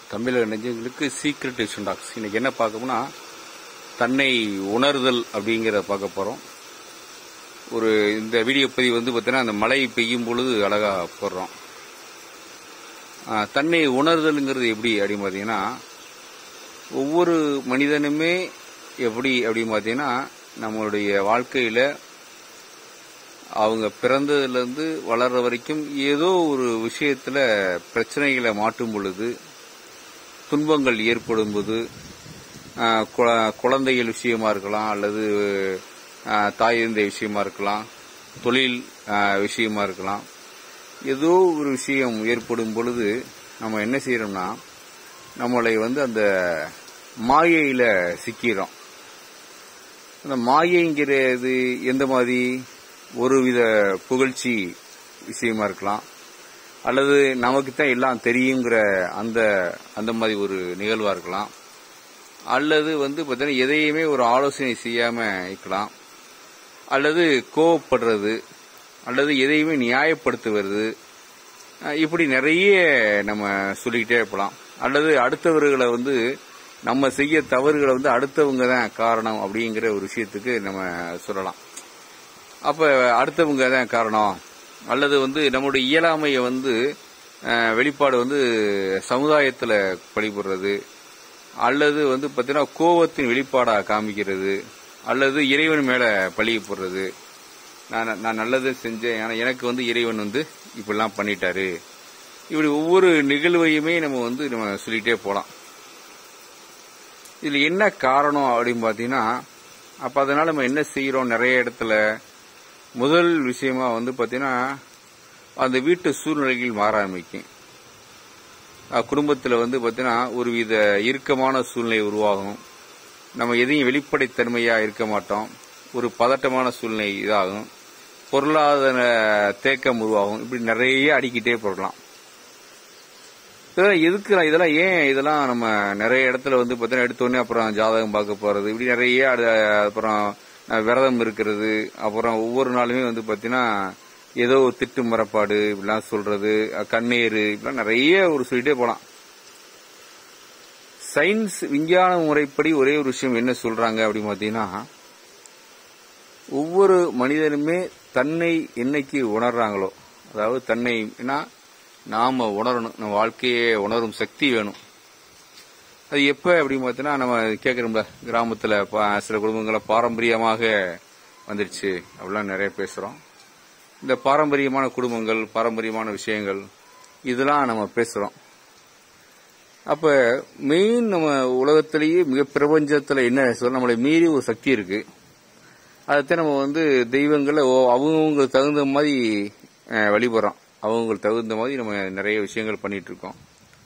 தமிழக நெஞ்சங்களுக்கு secret tuition tax இன்னைக்கு என்ன பார்க்கணும்னா தன்னை உணர்தல் அப்படிங்கிறத பார்க்க போகிறோம் ஒரு இந்த வீடியோ பதிவு வந்து பார்த்தீங்கன்னா அந்த மழை பெய்யும் பொழுது அழகா போடுறோம் ஆ, தன்னை உணர்தலுங்கிறது எப்படி அப்படின்னு பார்த்தீங்கன்னா ஒவ்வொரு மனிதனுமே எப்படி அப்படின்னு பார்த்தீங்கன்னா நம்மளுடைய வாழ்க்கையில் அவங்க பிறந்ததுலேருந்து வளர்ற வரைக்கும் ஏதோ ஒரு விஷயத்தில் பிரச்சனைகளை மாட்டும் பொழுது துன்பங்கள் ஏற்படும் போது ஆஹ், குழ- குழந்தைகள் விஷயமா இருக்கலாம் அல்லது ஆஹ், தாய் தந்தை விஷயமா இருக்கலாம் தொழில் ஆஹ், விஷயமா இருக்கலாம் ஏதோ ஒரு விஷயம் ஏற்படும் பொழுது நம்ம என்ன செய்யறோம்னா நம்மளை வந்து அந்த மாயையில சிக்கிறோம் அந்த மாயைங்கிறது எந்த மாதிரி ஒருவித புகழ்ச்சி விஷயமா இருக்கலாம் அல்லது நமக்கு தான் எல்லாம் தெரியுங்கிற அந்த அந்த மாதிரி ஒரு நிகழ்வா இருக்கலாம் அல்லது வந்து பார்த்தீங்கன்னா எதையுமே ஒரு ஆலோசனை செய்யாம இருக்கலாம் அல்லது கோவப்படுறது அல்லது எதையுமே நியாயப்படுத்துவது அஹ் இப்படி நிறைய நம்ம சொல்லிக்கிட்டே இருக்கலாம் அல்லது அடுத்தவர்களை வந்து நம்ம செய்ய தவறுகளை வந்து அடுத்தவங்க தான் காரணம் அப்படிங்கிற ஒரு விஷயத்துக்கு நம்ம சொல்லலாம் அப்ப அடுத்தவங்க தான் காரணம் அல்லது வந்து நம்முடைய இயலாமையை வந்து அஹ், வெளிப்பாடு வந்து சமுதாயத்துல பழிபடுறது அல்லது வந்து பார்த்தீங்கன்னா கோவத்தின் வெளிப்பாடா காமிக்கிறது அல்லது இறைவன் மேல பழிய போடுறது நான் நான் நல்லதை செஞ்சேன் ஆனா எனக்கு வந்து இறைவன் வந்து இப்படிலாம் பண்ணிட்டாரு இப்படி ஒவ்வொரு நிகழ்வையுமே நம்ம வந்து நம்ம சொல்லிட்டே போலாம் இதுல என்ன காரணம் அப்படின்னு பாத்தீங்கன்னா அப்ப அதனால நம்ம என்ன செய்யறோம் நிறைய இடத்துல முதல் விஷயமா வந்து பாத்தீங்கன்னா அந்த வீட்டு சூழ்நிலைகள் மாற ஆரம்பிக்கும் அஹ் குடும்பத்துல வந்து பாத்தீங்கன்னா ஒருவித இறுக்கமான சூழ்நிலை உருவாகும் நம்ம எதையும் வெளிப்படைத்தன்மையா இருக்க மாட்டோம் ஒரு பதட்டமான சூழ்நிலை இதாகும் பொருளாதார தேக்கம் உருவாகும் இப்படி நிறைய அடிக்கிட்டே போடலாம் இதெல்லாம் எதுக்கு நான் இதெல்லாம் ஏன் இதெல்லாம் நம்ம நிறைய இடத்துல வந்து பார்த்தீங்கன்னா எடுத்தோடனே அப்புறம் ஜாதகம் பார்க்க போறது இப்படி நிறைய அது- அப்புறம் அஹ், விரதம் இருக்கிறது அப்புறம் ஒவ்வொரு நாளுமே வந்து பார்த்தீங்கன்னா ஏதோ ஒரு திட்டு மரப்பாடு இப்படிலாம் சொல்றது அஹ், கண்ணீர் இப்படிலாம் நிறைய ஒரு சொல்லிட்டே போலாம் சயின்ஸ் விஞ்ஞான முறைப்படி ஒரே ஒரு விஷயம் என்ன சொல்றாங்க அப்படின்னு பார்த்தீங்கன்னா ஒவ்வொரு மனிதனுமே தன்னை என்னைக்கு உணர்றாங்களோ அதாவது தன்னை என்ன நாம உணரணும் நம்ம வாழ்க்கையை உணரும் சக்தி வேணும் அது எப்ப அப்படின்னு பார்த்தீங்கன்னா நம்ம கேட்கிறோம்ல கிராமத்துல பா- சில குடும்பங்கள பாரம்பரியமாக வந்துருச்சு அப்படிலாம் நிறைய பேசுறோம் இந்த பாரம்பரியமான குடும்பங்கள் பாரம்பரியமான விஷயங்கள் இதெல்லாம் நம்ம பேசுறோம் அப்ப மெயின் நம்ம உலகத்திலேயே மிக பிரபஞ்சத்துல என்ன சொல்ல நம்மளை மீறி ஒரு சக்தி இருக்கு அதைத்தான் நம்ம வந்து தெய்வங்களை ஓ- அவங்கவங்களுக்கு தகுந்த மாதிரி அஹ், வழிபடுறோம் அவங்களுக்கு தகுந்த மாதிரி நம்ம நிறைய விஷயங்கள் பண்ணிட்டு இருக்கோம்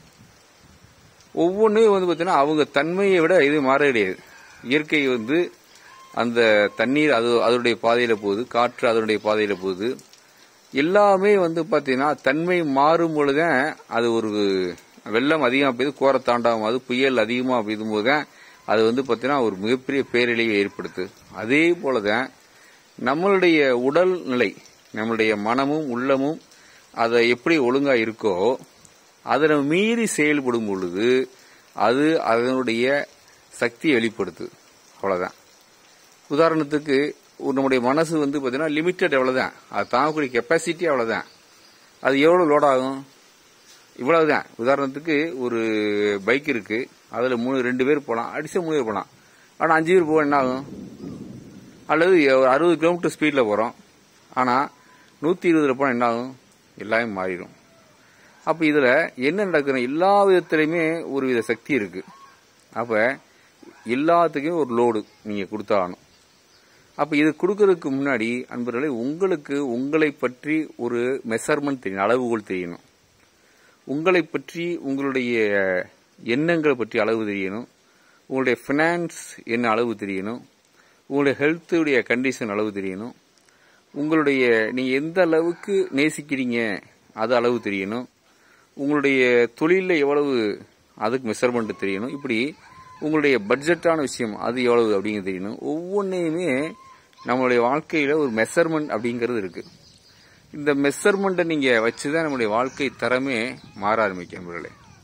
ஒவ்வொன்றையும் வந்து பார்த்தீங்கன்னா அவங்க தன்மையை விட இது மாற கிடையாது இயற்கை வந்து அந்த தண்ணீர் அது அதனுடைய பாதையில போகுது காற்று அதனுடைய பாதையில போகுது எல்லாமே வந்து பார்த்தீங்கன்னா தன்மை மாறும் பொழுதுதான் அது ஒரு வெள்ளம் அதிகமாக பெய்யுது கோர தாண்டாகும் அது புயல் அதிகமாக பெய்யும் போது தான் அது வந்து பார்த்தீங்கன்னா ஒரு மிகப்பெரிய பேரழிவை ஏற்படுத்து அதே போலதான் நம்மளுடைய உடல் நிலை நம்மளுடைய மனமும் உள்ளமும் அதை எப்படி ஒழுங்கா இருக்கோ அதை நம்ம மீறி செயல்படும் பொழுது அது அதனுடைய சக்தியை வெளிப்படுத்து அவ்வளவுதான் உதாரணத்துக்கு ஒரு நம்முடைய மனசு வந்து பார்த்தீங்கன்னா லிமிட்டட் எவ்வளவுதான் அது தாங்கக்கூடிய கெப்பாசிட்டி அவ்வளவுதான் அது எவ்வளவு லோட் ஆகும் இவ்வளவுதான் உதாரணத்துக்கு ஒரு பைக் இருக்கு அதுல மூணு ரெண்டு பேர் போகலாம் அடிச்சா மூணு பேர் போகலாம் ஆனா அஞ்சு பேர் போக என்ன ஆகும் அல்லது ஒரு அறுபது கிலோமீட்டர் ஸ்பீட்ல போறோம் ஆனா நூத்தி இருபதுல போனா என்ன ஆகும் எல்லாமே மாறிடும் அப்ப இதுல என்ன நடக்குது எல்லா விதத்திலையுமே ஒரு வித சக்தி இருக்கு அப்ப எல்லாத்துக்கும் ஒரு லோடு நீங்க கொடுத்தாகணும் அப்ப இது கொடுக்கறதுக்கு முன்னாடி அன்பர்களே உங்களுக்கு உங்களை பற்றி ஒரு மெஷர்மெண்ட் தெரியணும் அளவுகோல் தெரியணும் உங்களை பற்றி உங்களுடைய எண்ணங்களை பற்றி அளவு தெரியணும் உங்களுடைய ஃபினான்ஸ் என்ன அளவு தெரியணும் உங்களுடைய ஹெல்த்துடைய கண்டிஷன் அளவு தெரியணும் உங்களுடைய நீங்க எந்த அளவுக்கு நேசிக்கிறீங்க அது அளவு தெரியணும் உங்களுடைய தொழிலில் எவ்வளவு அதுக்கு மெஷர்மெண்ட் தெரியணும் இப்படி உங்களுடைய பட்ஜெட்டான விஷயம் அது எவ்வளவு அப்படிங்கிறது தெரியணும் ஒவ்வொன்றையுமே நம்மளுடைய வாழ்க்கையில ஒரு மெஷர்மெண்ட் அப்படிங்கிறது இருக்கு இந்த மெஷர்மெண்ட்டை நீங்க வச்சுதான் நம்முடைய வாழ்க்கை தரமே மாற ஆரம்பிக்கும் நண்பர்களே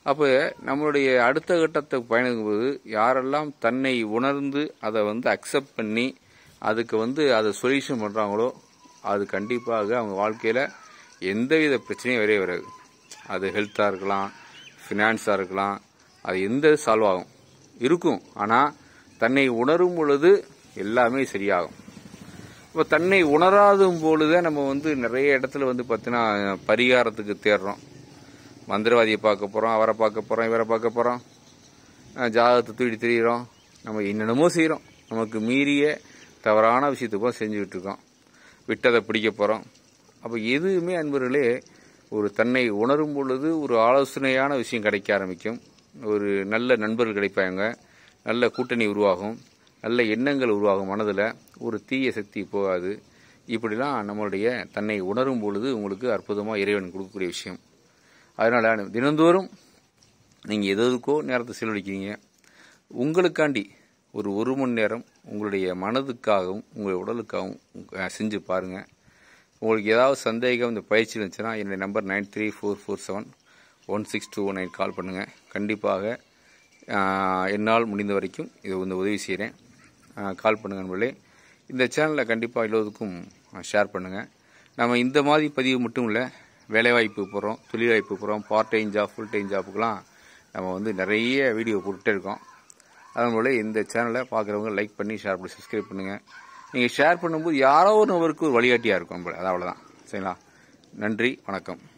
அப்போ நம்மளுடைய அடுத்த கட்டத்தை பயணிக்கும்போது யாரெல்லாம் தன்னை உணர்ந்து அதை வந்து அக்செப்ட் பண்ணி அதுக்கு வந்து அதை சொல்யூஷன் பண்ணுறாங்களோ அது கண்டிப்பாக அவங்க வாழ்க்கையில் எந்தவித பிரச்சனையும் வரவே வராது அது ஹெல்த்தாக இருக்கலாம் ஃபினான்ஸாக இருக்கலாம் அது எந்த சால்வ் ஆகும் இருக்கும் ஆனால் தன்னை உணரும் பொழுது எல்லாமே சரியாகும் இப்போ தன்னை உணராதும் பொழுதே நம்ம வந்து நிறைய இடத்துல வந்து பார்த்தீங்கன்னா பரிகாரத்துக்கு தேடுறோம் மந்திரவாதியை பார்க்க போகிறோம் அவரை பார்க்க போகிறோம் இவரை பார்க்க போகிறோம் ஜாதகத்தை தூக்கி திரியிறோம் நம்ம என்னென்னமோ செய்கிறோம் நமக்கு மீறிய தவறான விஷயத்தை போல செஞ்சுக்கிட்டு இருக்கோம் விட்டதை பிடிக்க போகிறோம் அப்போ எதுவுமே அன்பர்களே ஒரு தன்னை உணரும் பொழுது ஒரு ஆலோசனையான விஷயம் கிடைக்க ஆரம்பிக்கும் ஒரு நல்ல நண்பர்கள் கிடைப்பாங்க நல்ல கூட்டணி உருவாகும் நல்ல எண்ணங்கள் உருவாகும் மனதில் ஒரு தீய சக்தி போகாது இப்படிலாம் நம்மளுடைய தன்னை உணரும் பொழுது உங்களுக்கு அற்புதமாக இறைவன் கொடுக்கக்கூடிய விஷயம் அதனால் தினந்தோறும் நீங்கள் எது எதுக்கோ நேரத்தை செலவழிக்கிறீங்க உங்களுக்காண்டி ஒரு ஒரு மணி நேரம் உங்களுடைய மனதுக்காகவும் உங்களுடைய உடலுக்காகவும் அஹ், செஞ்சு பாருங்கள் உங்களுக்கு ஏதாவது சந்தேகம் இந்த பயிற்சி இருந்துச்சுன்னா என்னுடைய number nine three four four seven one six two nine call பண்ணுங்கள் கண்டிப்பாக ஆஹ், என்னால் முடிந்த வரைக்கும் இது வந்து உதவி செய்கிறேன் கால் பண்ணுங்கள் நண்பர்களே இந்த சேனலை கண்டிப்பாக எல்லோருக்கும் ஷேர் பண்ணுங்கள் நம்ம இந்த மாதிரி பதிவு மட்டும் இல்லை வேலைவாய்ப்பு போகிறோம் தொழில் வாய்ப்பு போகிறோம் part time job full time ஜாப்புக்கெலாம் நம்ம வந்து நிறைய வீடியோ போட்டுட்டே இருக்கோம் அதனால இந்த சேனலை பார்க்குறவங்க லைக் பண்ணி ஷேர் பண்ணி சப்ஸ்கிரைப் பண்ணுங்கள் நீங்கள் ஷேர் பண்ணும்போது யாரோ ஒரு நபருக்கு ஒரு வழிகாட்டியாக இருக்கும் நம்மள அது அவ்வளோதான் சரிங்களா நன்றி வணக்கம்